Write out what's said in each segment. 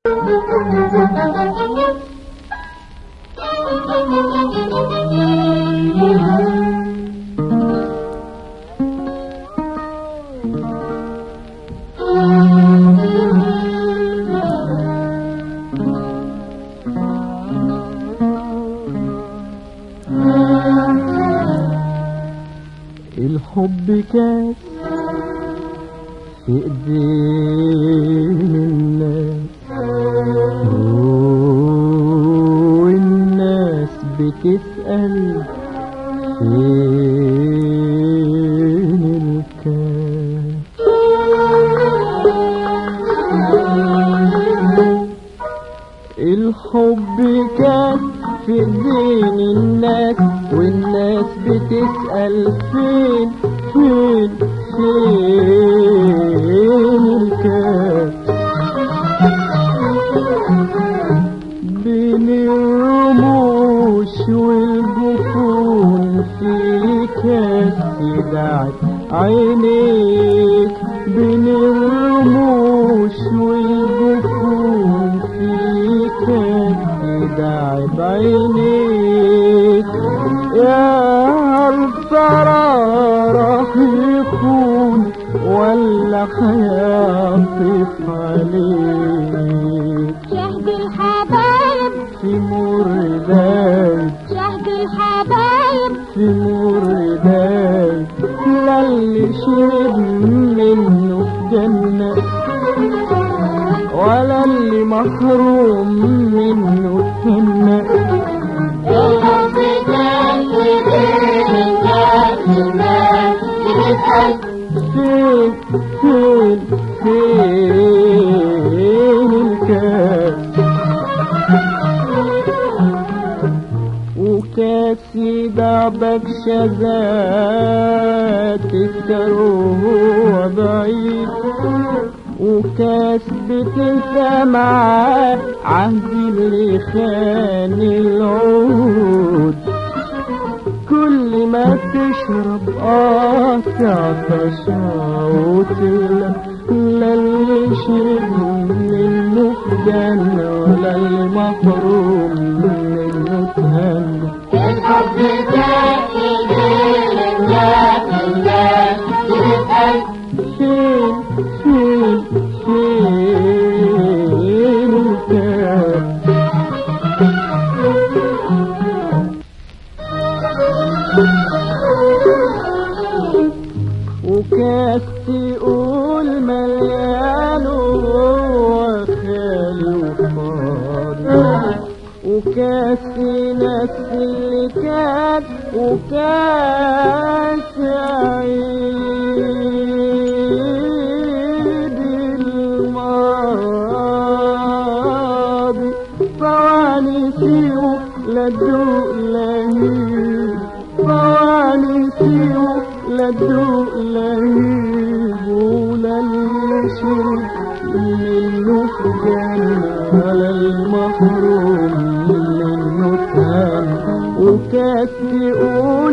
الحب كان في ايدين الناس والناس بتسأل فين الكاس الحب كان في ايدين الناس والناس بتسأل فين فين فين الكاس بين الرموش والجفون في كاس دعت عينيك بين الرموش والجفون في كاس دعت عينيك يا هل ترى راح يكون ولا هيعطف عليك شهد الحبايب في مرداد شهد الحبايب في مرداد لا اللي شرب منه في جنة ولا اللي محروم منه تهنى الحب كان في بين الناس الناس بتسأل فين فين فين الكاس وكاسي دعبك شذات الثروة بعيد وكاس بتنسى معاه عهد اللي خان العود كل ما تشرب اه تعطش وتغلى لا اللي شرب منه في جنة ولا اللي محروم منه تهنى الحب كان في بين الناس الناس بتسأل فين فين فين الكاس وكاس تقول مليان وهو خالي وفاضي وكاس ناس اللي كان وكاس عيد الماضي طواني فيه لا تدوق لهيب طواني فيه لا تدوق لهيب ولا اللي شرب منه في جنة ولا المحروم منه تهنى وكاس تقول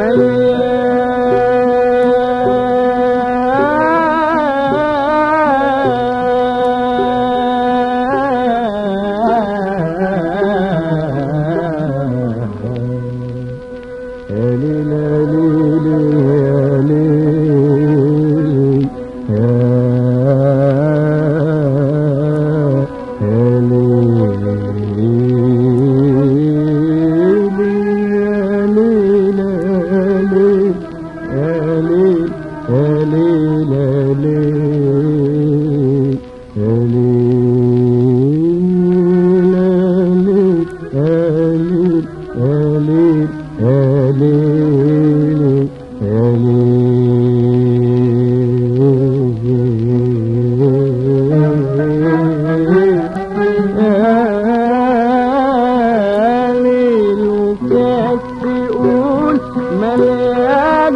وكاس تقول مليان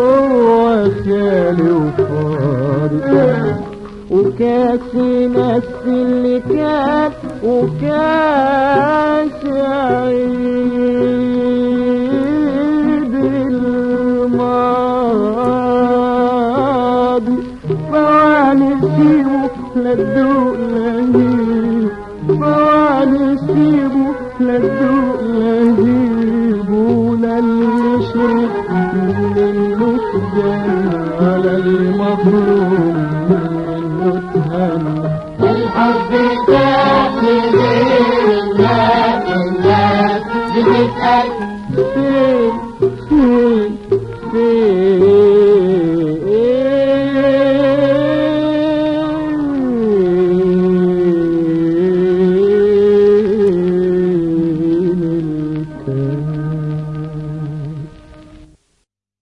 وخالي وفاضي وكاس ناس اللي كان وكاس عيد الماضي فواني فيه لا تدوق لهيب طوال سيبه لا تدوق لهيبه لا اللي شرب منه تجنى على المظلوم منه تهنى الحب ده لغير الناس الناس بتتأكد